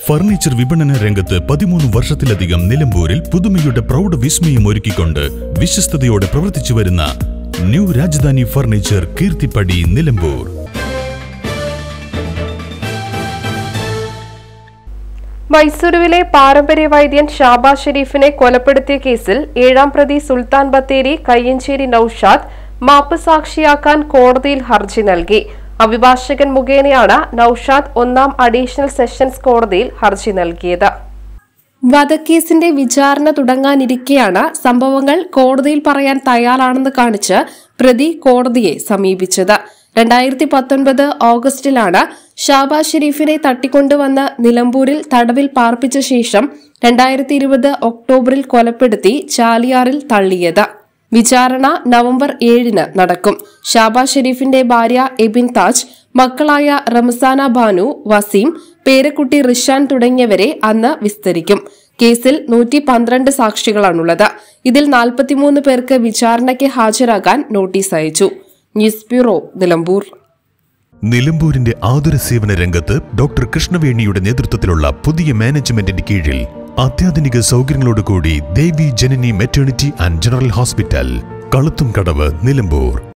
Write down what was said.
furniture വിപണന രംഗത്ത് പതിമൂന്ന് വർഷത്തിലധികം നിലമ്പൂരിൽ പുതുമയുടെ പ്രൗഢ വിസ്മയം ഒരുക്കിക്കൊണ്ട് വിശ്വസ്തയോടെ പ്രവർത്തിച്ചു വരുന്ന ന്യൂ രാജധാനി ഫർണിച്ചർ കീർത്തിപ്പടി നിലമ്പൂർ മൈസൂരുവിലെ പാരമ്പര്യ വൈദ്യൻ ഷാബാ ഷെരീഫിനെ കൊലപ്പെടുത്തിയ കേസിൽ ഏഴാം പ്രതി സുൽത്താൻ ബത്തേരി കയ്യഞ്ചേരി നൌഷാദ് മാപ്പ് സാക്ഷിയാക്കാൻ കോടതിയിൽ ഹർജി നൽകി അഭിഭാഷകൻ മുഖേനയാണ് നൌഷാദ് ഒന്നാം അഡീഷണൽ സെഷൻസ് കോടതിയിൽ ഹർജി നൽകിയത് വധക്കേസിന്റെ വിചാരണ തുടങ്ങാനിരിക്കെയാണ് സംഭവങ്ങൾ കോടതിയിൽ പറയാൻ തയ്യാറാണെന്ന് കാണിച്ച് പ്രതി കോടതിയെ സമീപിച്ചത് രണ്ടായിരത്തി പത്തൊൻപത് ഓഗസ്റ്റിലാണ് ഷാബാ ഷെരീഫിനെ തട്ടിക്കൊണ്ടുവന്ന് നിലമ്പൂരിൽ തടവിൽ പാർപ്പിച്ച ശേഷം രണ്ടായിരത്തി ഇരുപത് ഒക്ടോബറിൽ കൊലപ്പെടുത്തി ചാലിയാറിൽ തള്ളിയത് വിചാരണ നവംബർ ഏഴിന് നടക്കും ഷാബാ ഷെരീഫിന്റെ ഭാര്യ എബിൻ താജ് മക്കളായ റംസാന ബാനു വസീം പേരക്കുട്ടി റിഷാൻ തുടങ്ങിയവരെ അന്ന് വിസ്തരിക്കും കേസിൽ നൂറ്റി പന്ത്രണ്ട് സാക്ഷികളാണുള്ളത് ഇതിൽ നാൽപ്പത്തിമൂന്ന് പേർക്ക് വിചാരണയ്ക്ക് ഹാജരാകാൻ നോട്ടീസ് അയച്ചു ന്യൂസ് ബ്യൂറോ നിലമ്പൂർ നിലമ്പൂരിന്റെ ആതുര സേവന രംഗത്ത് ഡോക്ടർ കൃഷ്ണവേണിയുടെ നേതൃത്വത്തിലുള്ള പുതിയ മാനേജ്മെന്റിന്റെ കീഴിൽ അത്യാധുനിക സൗകര്യങ്ങളോടുകൂടി Devi Janani maternity and general hospital കളുത്തും കടവ് നിലമ്പൂർ